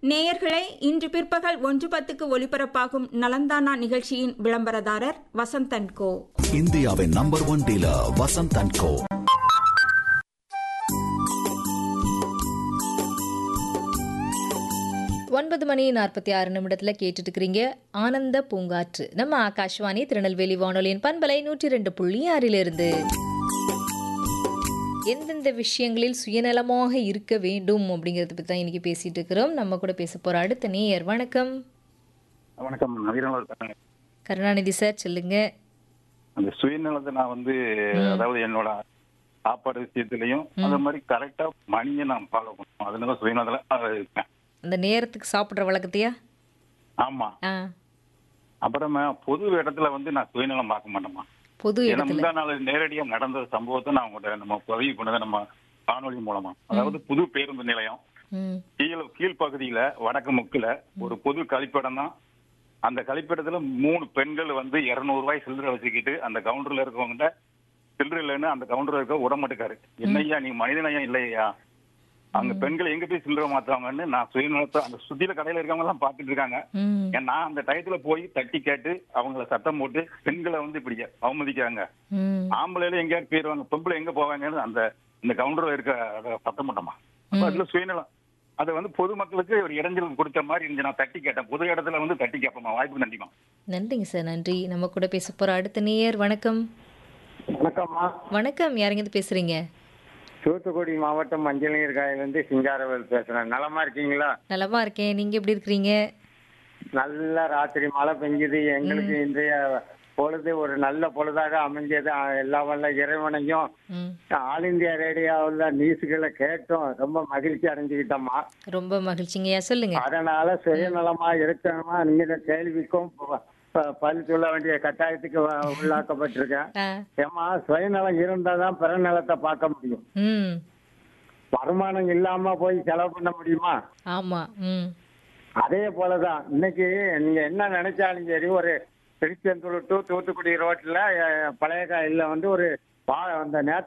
நேயர்களே இன்று பிற்பகல் ஒன்று பத்துக்கு ஒலிபரப்பாகும் நலந்தானா நிகழ்ச்சியின் விளம்பரதாரர் வசந்தன் கோ இந்தியாவின் number one dealer Vasanth and co ஒன்பது மணி நாற்பத்தி ஆறு நிமிடத்தில் கேட்டுட்டு இருக்கிறீங்க ஆனந்த பூங்காற்று நம்ம ஆகாஷ்வாணி திருநெல்வேலி வானொலியின் பண்பலை நூற்றி ரெண்டு புள்ளி ஆறிலிருந்து எந்தெந்த விஷயங்களில் சுயநலமாக இருக்க வேண்டும் அப்படிங்கிறத பற்றி தான் இன்னைக்கு பேசிட்டு இருக்கிறோம் நம்ம கூட பேச போற அடுத்த நேயர் வணக்கம் வணக்கம் நவீன கருணாநிதி சார் சொல்லுங்க அந்த சுயநலத்தை நான் வந்து அதாவது என்னோட சாப்பாடு விஷயத்திலையும் அந்த மாதிரி கரெக்டா மணியை நான் ஃபாலோ பண்ணுவோம் அதனால சுயநலத்துல இருக்கேன் அந்த நேரத்துக்கு சாப்பிட்ற வழக்கத்தையா ஆமா ஆ அப்புறமா பொது இடத்துல வந்து நான் சுயநலம் பார்க்க மாட்டேமா பொது ஏன்னா இடத்துல முந்தா நாள் நேரடியா நடந்த சம்பவத்தை நான் உங்கள்கிட்ட நம்ம பதிவு பண்ணதை நம்ம காணொலி மூலமா அதாவது புது பேருந்து நிலையம் ம் கீழ கீழ்ப்பகுதியில வடக்கு முக்குல ஒரு பொது கழிப்பிடம் தான் அந்த கழிப்பிடத்துல மூணு பெண்கள் வந்து இருநூறு ரூபாய் சில்லறை வச்சுக்கிட்டு அந்த கவுண்டர்ல இருக்கவங்க சில்லறை இல்லைன்னு அந்த கவுண்டர் இருக்க விட மாட்டேக்காரு என்னய்யா நீ மனிதனையா இல்லையா அங்க பெண்கள் எங்க போய் சில்லறை மாத்துவாங்கன்னு நான் சுயநலத்தை அந்த சுத்தியில கடையில இருக்கவங்க எல்லாம் பாத்துட்டு இருக்காங்க ம் ஏன் நான் அந்த டயத்துல போய் தட்டி கேட்டு அவங்கள சத்தம் போட்டு பெண்களை வந்து இப்படி அவமதிக்கிறாங்க ம் ஆம்பளையில எங்கேயாவது போயிருவாங்க பொம்பளை எங்க போவாங்கன்னு அந்த இந்த கவுண்டர்ல இருக்க அத சத்தம் போட்டோமா அப்ப அதுல சுயநலம் அது வந்து பொதுமக்களுக்கு ஒரு இடைஞ்சல் கொடுத்த மாதிரி இருந்துச்சு நான் தட்டி கேட்டேன் பொது இடத்துல வந்து தட்டி கேட்போமா வாய்ப்பு நன்றிமா நன்றிங்க சார் நன்றி நம்ம கூட பேச போற அடுத்த நேயர் வணக்கம் வணக்கம்மா வணக்கம் யாருங்க பேசுறீங்க தூத்துக்குடி மாவட்டம் மஞ்சள் நீர் காயிலிருந்து சிங்காரவேல் பேசுறேன் நலமா இருக்கீங்களா நலமா இருக்கேன் நீங்க எப்படி இருக்கிறீங்க நல்ல ராத்திரி மழை பெஞ்சுது எங்களுக்கு இன்றைய பொழுது ஒரு நல்ல பொழுதாக அமைஞ்சது அஹ் எல்லா வல்ல இறைவனையும் ம் ஆல் இந்தியா ரேடியோவில் நியூஸ்களை கேட்டோம் ரொம்ப மகிழ்ச்சி அடைஞ்சுக்கிட்டோம்மா ரொம்ப மகிழ்ச்சிங்கய்யா சொல்லுங்க அதனால சுயநலமா இருக்கணுமா நீங்க கேள்விக்கும் ப- ப- பதில் சொல்ல வேண்டிய கட்டாயத்துக்கு வ- உள்ளாக்கப்பட்டிருக்கேன் ஆ ஏமா சுயநலம் இருந்தாதான் பிறநலத்தை பார்க்க முடியும் ம் வருமானம் இல்லாம போய் செலவு பண்ண முடியுமா ஆமா ம் அதே போலதான் இன்னைக்கு நீங்க என்ன நினைச்சாலும் சரி ஒரு திருச்செந்தூர் டு தூத்துக்குடி ரோட்ல அஹ், பழைய காயில வந்து ஒரு பா அந்த நேத்து